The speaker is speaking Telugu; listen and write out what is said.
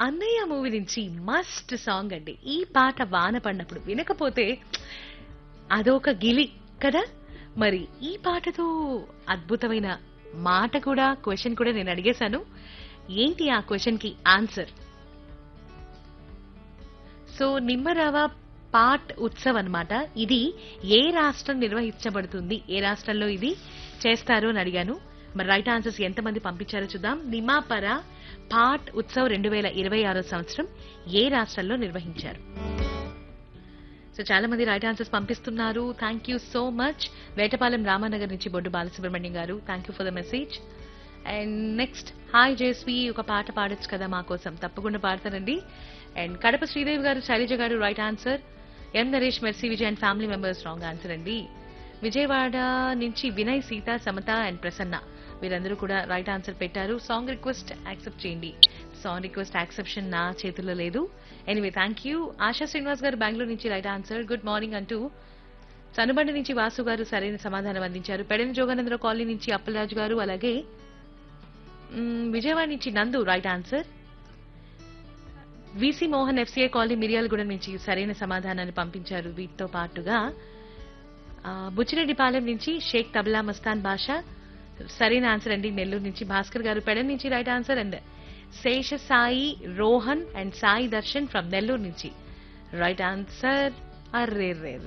అన్నయ్య మూవీ నుంచి మస్ట్ సాంగ్ అండి ఈ పాట వాన పడినప్పుడు వినకపోతే అదొక గిలి కదా మరి ఈ పాటతో అద్భుతమైన మాట కూడా క్వశ్చన్ కూడా నేను అడిగేశాను ఏంటి ఆ క్వశ్చన్ కి ఆన్సర్ సో నిమ్మరవ పాట్ ఉత్సవ్ అన్నమాట ఇది ఏ రాష్ట్రం నిర్వహించబడుతుంది ఏ రాష్ట్రంలో ఇది చేస్తారు అని అడిగాను మరి రైట్ ఆన్సర్స్ ఎంతమంది పంపించారో చూద్దాం నిమాపర పాట్ ఉత్సవ్ రెండు వేల ఇరవై ఆరో సంవత్సరం ఏ రాష్ట్రంలో నిర్వహించారు సో చాలా మంది రైట్ ఆన్సర్స్ పంపిస్తున్నారు thank you so much Vetapalem Ramanagar నుంచి Boddu Balasubrahmanyam garu thank you for the message and next hi జేస్వి ఒక పాట పాడొచ్చు కదా మా కోసం తప్పకుండా పాడతానండి and Kadapa Sridevi garu Sailaja garu right answer M Naresh Mercy Vijay and family members wrong answer అండి విజయవాడ నుంచి వినయ్ సీత సమత అండ్ ప్రసన్న వీరందరూ కూడా రైట్ ఆన్సర్ పెట్టారు సాంగ్ రిక్వెస్ట్ యాక్సెప్ట్ చేయండి సాంగ్ రిక్వెస్ట్ యాక్సెప్షన్ నా చేతుల్లో లేదు anyway thank you Asha Srinivas garu Bengaluru నుంచి రైట్ ఆన్సర్ గుడ్ మార్నింగ్ అంటూ చనుబండి నుంచి వాసు గారు సరైన సమాధానం అందించారు పెడన జోగానందరావు కాలనీ నుంచి అప్పలరాజు గారు అలాగే మ్, విజయవాడ నుంచి Nandu right answer VC Mohan FCA colony Miryalaguda నుంచి సరైన సమాధానాన్ని పంపించారు వీటితో పాటుగా ఆ, బుచ్చిరెడ్డిపాలెం నుంచి షేక్ తబలా మస్తాన్ బాషా సరైన ఆన్సర్ అండి నెల్లూరు నుంచి భాస్కర్ గారు పెడన్ నుంచి right answer and Sesha Sai Rohan and Sai Darshan from Nellore నుంచి రైట్ ఆన్సర్ అర్రే రే